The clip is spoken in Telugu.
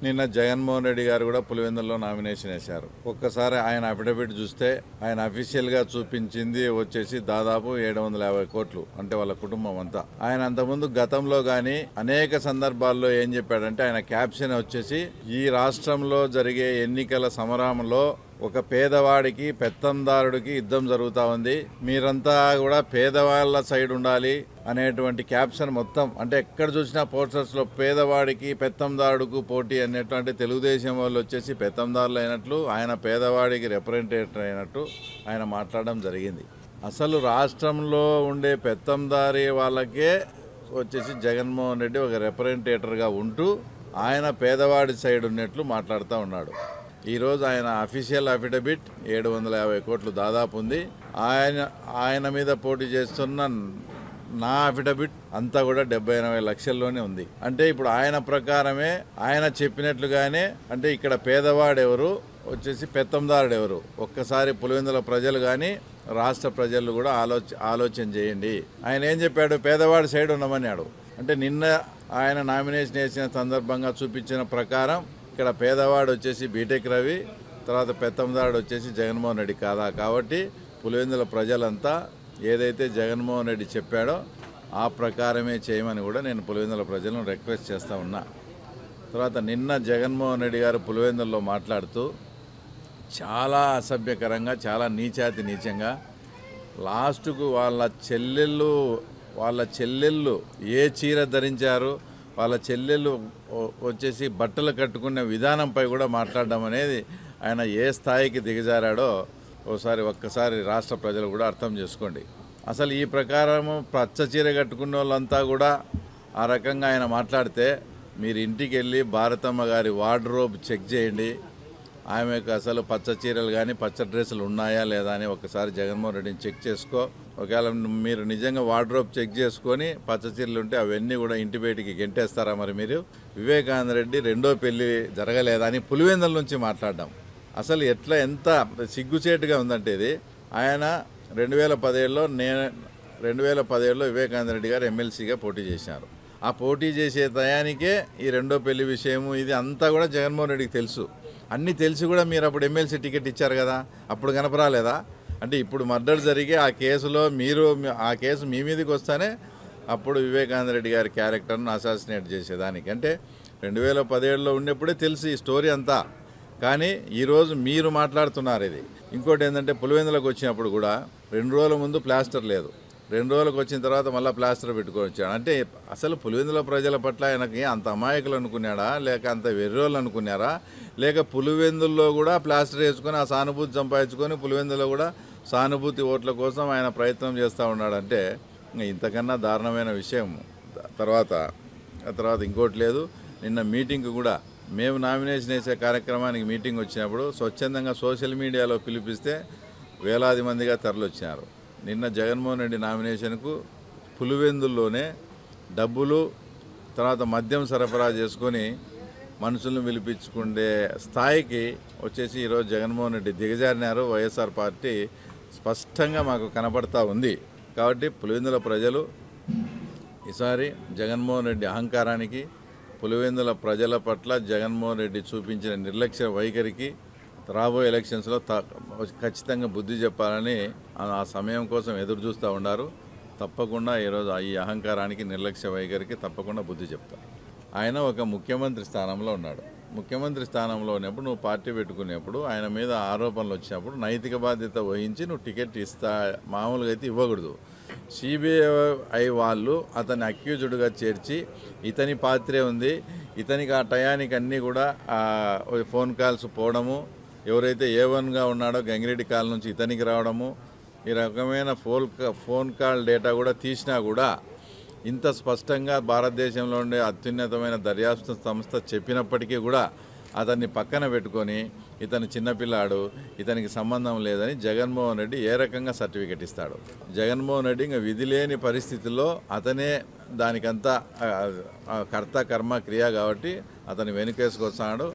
నిన్న జగన్మోహన్ రెడ్డి గారు కూడా పులివెందుల్లో నామినేషన్ వేశారు ఒక్కసారి ఆయన అఫిడవిట్ చూస్తే ఆయన అఫీషియల్ గా చూపించింది వచ్చేసి దాదాపు ఏడు వందల యాభై కోట్లు అంటే వాళ్ళ కుటుంబం అంతా ఆయన అంతకుముందు గతంలో గాని అనేక సందర్భాల్లో ఏం చెప్పాడంటే ఆయన క్యాప్షన్ వచ్చేసి ఈ రాష్ట్రంలో జరిగే ఎన్నికల సమరంలో ఒక పేదవాడికి పెత్తందారుడికి యుద్ధం జరుగుతూ ఉంది మీరంతా కూడా పేదవాళ్ళ సైడ్ ఉండాలి అనేటువంటి క్యాప్షన్ మొత్తం అంటే ఎక్కడ చూసినా పోస్టర్స్ లో పేదవాడికి పెత్తందారుడుకు పోటీ అనేటువంటి తెలుగుదేశం వాళ్ళు వచ్చేసి పెత్తందారులు అయినట్లు ఆయన పేదవాడికి రిప్రజెంటేటివ్ అయినట్టు ఆయన మాట్లాడడం జరిగింది అసలు రాష్ట్రంలో ఉండే పెత్తందారి వాళ్ళకే వచ్చేసి జగన్మోహన్ రెడ్డి ఒక రిప్రజెంటేటర్గా ఉంటూ ఆయన పేదవాడి సైడ్ ఉన్నట్లు మాట్లాడుతూ ఉన్నాడు ఈరోజు ఆయన అఫీషియల్ అఫిడవిట్ ఏడు వందల యాభై కోట్లు దాదాపు ఉంది ఆయన ఆయన మీద పోటీ చేస్తున్న నా అఫిడవిట్ అంతా కూడా డెబ్బై ఎనభై లక్షల్లోనే ఉంది అంటే ఇప్పుడు ఆయన ప్రకారమే ఆయన చెప్పినట్లుగానే అంటే ఇక్కడ పేదవాడు ఎవరు వచ్చేసి పెత్తందారుడు ఎవరు ఒక్కసారి పులివెందుల ప్రజలు కానీ రాష్ట్ర ప్రజలు కూడా ఆలోచ ఆలోచన చేయండి ఆయన ఏం చెప్పాడు పేదవాడి సైడ్ ఉండమన్నాడు అంటే నిన్న ఆయన నామినేషన్ వేసిన సందర్భంగా చూపించిన ప్రకారం ఇక్కడ పేదవాడు వచ్చేసి బీటెక్ రవి తర్వాత పెత్తందారుడు వచ్చేసి జగన్మోహన్ రెడ్డి కాదా కాబట్టి పులివెందుల ప్రజలంతా ఏదైతే జగన్మోహన్ రెడ్డి చెప్పాడో ఆ ప్రకారమే చేయమని కూడా నేను పులివెందుల ప్రజలను రిక్వెస్ట్ చేస్తా ఉన్నా తర్వాత నిన్న జగన్మోహన్ రెడ్డి గారు పులివెందుల్లో మాట్లాడుతూ చాలా అసభ్యకరంగా చాలా నీచాతి నీచంగా లాస్ట్కు వాళ్ళ చెల్లెళ్ళు వాళ్ళ చెల్లెళ్ళు ఏ చీర ధరించారు వాళ్ళ చెల్లెళ్ళు వ- వచ్చేసి బట్టలు కట్టుకునే విధానంపై కూడా మాట్లాడడం అనేది ఆయన ఏ స్థాయికి దిగజారాడో ఒకసారి ఒక్కసారి రాష్ట్ర ప్రజలు కూడా అర్థం చేసుకోండి అసలు ఈ ప్రకారము పచ్చ చీర కట్టుకున్న వాళ్ళంతా కూడా ఆ రకంగా ఆయన మాట్లాడితే మీరు ఇంటికి వెళ్ళి భారతమ్మ గారి వార్డ్రోబ్ చెక్ చేయండి ఆమెకు అసలు పచ్చ చీరలు కానీ పచ్చ డ్రెస్సులు ఉన్నాయా లేదా అని ఒకసారి జగన్మోహన్ రెడ్డిని చెక్ చేసుకో ఒకవేళ మీరు నిజంగా వార్డ్రోబ్ చెక్ చేసుకొని పచ్చ చీరలు ఉంటే అవన్నీ కూడా ఇంటి బయటికి గెంటేస్తారా మరి మీరు వివేకానంద రెడ్డి రెండో పెళ్లి జరగలేదా అని పులివెందుల నుంచి మాట్లాడడం అసలు ఎట్లా ఎంత సిగ్గుచేటుగా ఉందంటే ఇది ఆయన రెండు వేల పదేళ్ళలో నేను రెండు వేల పదేళ్ళలో వివేకానంద రెడ్డి గారు ఎమ్మెల్సీగా పోటీ చేశారు ఆ పోటీ చేసే టయానికే ఈ రెండో పెళ్లి విషయము ఇది అంతా కూడా జగన్మోహన్ రెడ్డికి తెలుసు అన్నీ తెలిసి కూడా మీరు అప్పుడు ఎమ్మెల్సీ టికెట్ ఇచ్చారు కదా అప్పుడు కనపరాలేదా అంటే ఇప్పుడు మర్డర్ జరిగి ఆ కేసులో మీరు ఆ కేసు మీ మీదకి వస్తానే అప్పుడు వివేకానంద రెడ్డి గారి క్యారెక్టర్ను అసాసినేట్ చేసేదానికి అంటే రెండు వేల పదిహేడులో ఉన్నప్పుడే తెలిసి ఈ స్టోరీ అంతా కానీ ఈరోజు మీరు మాట్లాడుతున్నారు ఇది ఇంకోటి ఏంటంటే పులివెందులకు వచ్చినప్పుడు కూడా రెండు రోజుల ముందు ప్లాస్టర్ లేదు రెండు రోజులకు వచ్చిన తర్వాత మళ్ళీ ప్లాస్టర్ పెట్టుకొని వచ్చాడు అంటే అసలు పులివెందుల ప్రజల పట్ల ఆయనకి అంత అమాయకులు అనుకున్నాడా లేక అంత వెర్రోళ్ళు అనుకున్నారా లేక పులివెందుల్లో కూడా ప్లాస్టర్ వేసుకొని ఆ సానుభూతి సంపాదించుకొని పులివెందులో కూడా సానుభూతి ఓట్ల కోసం ఆయన ప్రయత్నం చేస్తూ ఉన్నాడంటే ఇంకా ఇంతకన్నా దారుణమైన విషయం తర్వాత ఆ తర్వాత ఇంకోటి లేదు నిన్న మీటింగ్ కూడా మేము నామినేషన్ వేసే కార్యక్రమానికి మీటింగ్ వచ్చినప్పుడు స్వచ్ఛందంగా సోషల్ మీడియాలో పిలిపిస్తే వేలాది మందిగా తరలివచ్చినారు నిన్న జగన్మోహన్ రెడ్డి నామినేషన్కు పులివెందుల్లోనే డబ్బులు తర్వాత మద్యం సరఫరా చేసుకొని మనుషులను పిలిపించుకునే స్థాయికి వచ్చేసి ఈరోజు జగన్మోహన్ రెడ్డి దిగజారినారు వైఎస్ఆర్ పార్టీ స్పష్టంగా మాకు కనపడతా ఉంది కాబట్టి పులివెందుల ప్రజలు ఈసారి జగన్మోహన్ రెడ్డి అహంకారానికి పులివెందుల ప్రజల పట్ల జగన్మోహన్ రెడ్డి చూపించిన నిర్లక్ష్య వైఖరికి రాబోయే ఎలక్షన్స్లో త- ఖచ్చితంగా బుద్ధి చెప్పాలని ఆ ఆ సమయం కోసం ఎదురు చూస్తూ ఉన్నారు తప్పకుండా ఈరోజు ఈ అహంకారానికి నిర్లక్ష్య వైఖరికి తప్పకుండా బుద్ధి చెప్తారు ఆయన ఒక ముఖ్యమంత్రి స్థానంలో ఉన్నాడు ముఖ్యమంత్రి స్థానంలో ఉన్నప్పుడు నువ్వు పార్టీ పెట్టుకునేప్పుడు ఆయన మీద ఆరోపణలు వచ్చినప్పుడు నైతిక బాధ్యత వహించి నువ్వు టికెట్ ఇస్తా మామూలుగా అయితే ఇవ్వకూడదు సిబిఐ వాళ్ళు అతన్ని అక్యూజ్డ్గా చేర్చి ఇతని పాత్రే ఉంది ఇతనికి ఆ టయానికి అన్నీ కూడా ఆ, ఫోన్ కాల్స్ పోవడము ఎవరైతే ఏ వన్గా ఉన్నాడో గంగిరెడ్డి కాల్ నుంచి ఇతనికి రావడము ఈ రకమైన ఫోన్ కా- ఫోన్ కాల్ డేటా కూడా తీసినా కూడా ఇంత స్పష్టంగా భారతదేశంలో ఉండే అత్యున్నతమైన దర్యాప్తు సంస్థ చెప్పినప్పటికీ కూడా అతన్ని పక్కన పెట్టుకొని ఇతను చిన్నపిల్లాడు ఇతనికి సంబంధం లేదని జగన్మోహన్ రెడ్డి ఏ రకంగా సర్టిఫికెట్ ఇస్తాడు జగన్మోహన్ రెడ్డి ఇంకా విధి లేని పరిస్థితుల్లో అతనే దానికంతా ఆ, ఆ, కర్త కర్మ క్రియ కాబట్టి అతను వెనుకేసుకొస్తాడు